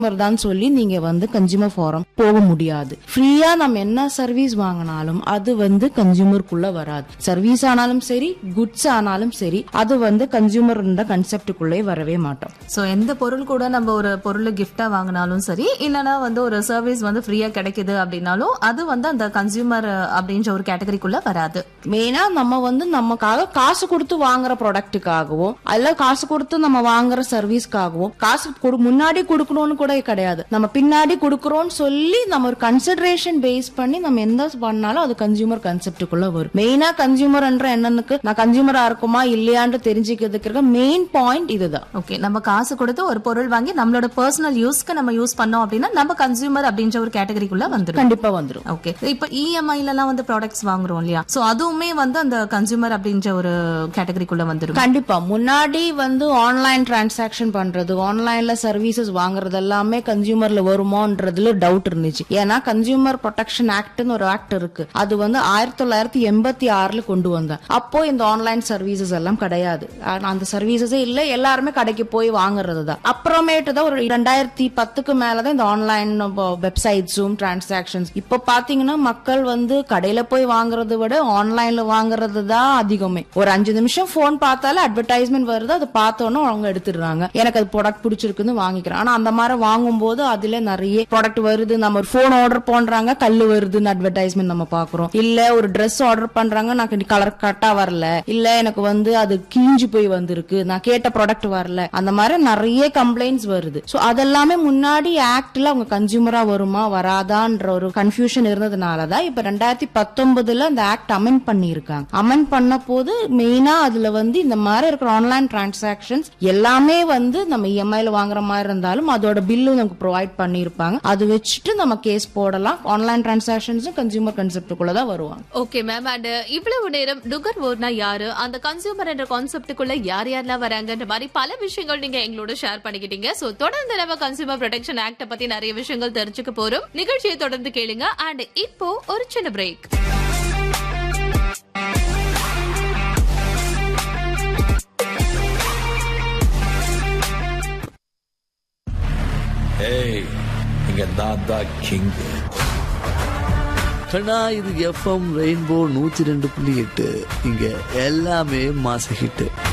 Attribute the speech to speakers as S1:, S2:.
S1: தான் சொல்லி நீங்க வந்து கன்சியூமர் ஃபாரம் போக முடியாது ஃப்ரீயா நம்ம என்ன சர்வீஸ் வாங்கினாலும் அது வந்து கன்சியூமருக்குள்ள வராது சர்வீஸ் ஆனாலும் சரி குட்ஸ் ஆனாலும் சரி அது வந்து கன்சியூமர் கன்செப்டுக்குள்ளே வரவே மாட்டோம்
S2: சோ எந்த பொருள் கூட நம்ம ஒரு பொருள் கிஃப்டா வாங்கினாலும் சரி இல்லனா வந்து ஒரு சர்வீஸ் வந்து ஃப்ரீயா கிடைக்குது அப்படின்னாலும் அது வந்து அந்த கன்சியூமர் அப்படின்ற ஒரு கேட்டகரிக்குள்ள வராது
S1: மெயினா நம்ம வந்து நமக்காக காசு கொடுத்து வாங்குற ப்ராடக்ட்டுக்காகவோ அல்ல காசு கொடுத்து நம்ம வாங்குற சர்வீஸ்க்காகவோ காசு கொடு- முன்னாடி கொடுக்கணும்னு கூட கிடையாது நம்ம பின்னாடி கொடுக்கறோம்னு சொல்லி நம்ம ஒரு கன்சிடரேஷன் பேஸ் பண்ணி நம்ம எந்த பண்ணாலும் அது கன்சியூமர் கன்செப்டுக்குள்ள வரும் மெயினா கன்சியூமர்ன்ற என்னன்னுக்கு நான் கன்சியூமரா இருக்குமா இல்லையான்னு தெரிஞ்சுக்கிறதுக்கு மெயின் பாயிண்ட் இதுதான்
S2: ஓகே நம்ம காசு கொடுத்து ஒரு பொருள் வாங்கி நம்மளோட பர்சனல் யூஸ்க்கு நம்ம யூஸ் பண்ணோம் அப்படின்னா நம்ம கன்சியூமர் அப்படின்ற ஒரு கேட்டகரிக்குள்ள வந்துடும்
S1: கண்டிப்பா வந்துரும்
S2: ஓகே இப்ப இஎம்ஐல எல்லாம் வந்து ப்ராடக்ட்ஸ் வாங்குறோம் இல்லையா சோ அதுவுமே வந்து அந்த கன்சியூமர் அப்படின்ற ஒரு கேட்டகரிக்குள்ள வந்துடும்
S1: கண்டிப்பா முன்னாடி வந்து ஆன்லைன் டிரான்சாக்ஷன் பண்றது ஆன்லைன்ல சர்வீசஸ் வாங்குறது எல்லாமே கன்சியூமர்ல வருமோன்றதுல டவுட் இருந்துச்சு ஏன்னா கன்சியூமர் ப்ரொடெக்ஷன் ஆக்ட்னு ஒரு ஆக்ட் இருக்கு அது வந்து ஆயிரத்தி தொள்ளாயிரத்தி எண்பத்தி ஆறுல கொண்டு வந்தாங்க அப்போ இந்த ஆன்லைன் சர்வீசஸ் எல்லாம் கிடையாது ஆனா அந்த சர்வீசஸே இல்ல எல்லாருமே கடைக்கு போய் வாங்குறது தான் அப்புறமேட்டு தான் ஒரு ரெண்டாயிரத்தி பத்துக்கு மேலதான் இந்த ஆன்லைன் வெப்சைட்ஸும் டிரான்சாக்ஷன்ஸ் இப்போ பாத்தீங்கன்னா மக்கள் வந்து கடையில போய் வாங்குறதை விட ஆன்லைன்ல வாங்குறது தான் அதிகமே ஒரு அஞ்சு நிமிஷம் போன் பார்த்தாலே அட்வர்டைஸ்மெண்ட் வருது அதை பார்த்தோன்னே அவங்க எடுத்துடுறாங்க எனக்கு அது ப்ராடக்ட் பிடிச்சிருக்குன்னு வாங்கிக்கிறேன் ஆனா அந்த மாதிரி வாங்கும்போது அதுல நிறைய ப்ராடக்ட் வருது நம்ம ஒரு போன் ஆர்டர் பண்றாங்க கல்லு வருதுன்னு அட்வர்டைஸ்மெண்ட் நம்ம பாக்குறோம் இல்ல ஒரு Dress ஆர்டர் பண்றாங்க நான் கலர் கரெக்டா வரல இல்ல எனக்கு வந்து அது கிழிஞ்சு போய் வந்திருக்கு நான் கேட்ட ப்ராடக்ட் வரல அந்த மாதிரி நிறைய கம்ப்ளைண்ட்ஸ் வருது சோ அதெல்லாமே முன்னாடி ஆக்ட்ல அவங்க கன்சியூமரா வருமா வராதான்ற ஒரு கன்ஃபியூஷன் இருந்ததுனாலதான் இப்ப ரெண்டாயிரத்தி பத்தொன்பதுல அந்த ஆக்ட் அமெண்ட் பண்ணிருக்காங்க அமெண்ட் பண்ண போது மெயினா அதுல வந்து இந்த மாதிரி இருக்கிற ஆன்லைன் டிரான்சாக்ஷன்ஸ் எல்லாமே வந்து நம்ம இஎம்ஐல வாங்குற மாதிரி இருந்தாலும் அதோட பில்லு நமக்கு ப்ரொவைட் பண்ணிருப்பாங்க அது வச்சுட்டு நம்ம கேஸ் போடலாம் ஆன்லைன் டிரான்சாக்ஷன்ஸும் கன்சியூமர் கன்செப்டுக்குள்ள தான் வருவாங்க
S3: ஓகே மேம் அண்ட் இவ்வளவு நேரம் நுகர்வோர்னா யாரு அந்த கன்சியூமர் என்ற கான்செப்டுக்குள்ள யார் யாரெல்லாம் வராங்கன்ற மாதிரி பல விஷயங்கள் நீங்க எங்களோட ஷேர் பண்ணிக்கிட்டீங்க சோ தொடர்ந்து நம்ம கன்சியூமர் ப்ரொடெக்ஷன் ஆக்ட பத்தி நிறைய விஷயங்கள் தெரிஞ்சுக்க போறோம் நிகழ்ச்சியை தொடர்ந்து கேளுங்க அண்ட் இப்போ ஒரு சின்ன பிரேக்
S4: ஏய் இங்க நான் தான் கிங்
S5: கண்ணா இது எஃப்எம் ரெயின்போ நூத்தி ரெண்டு புள்ளி எட்டு இங்க எல்லாமே மாச ஹிட்டு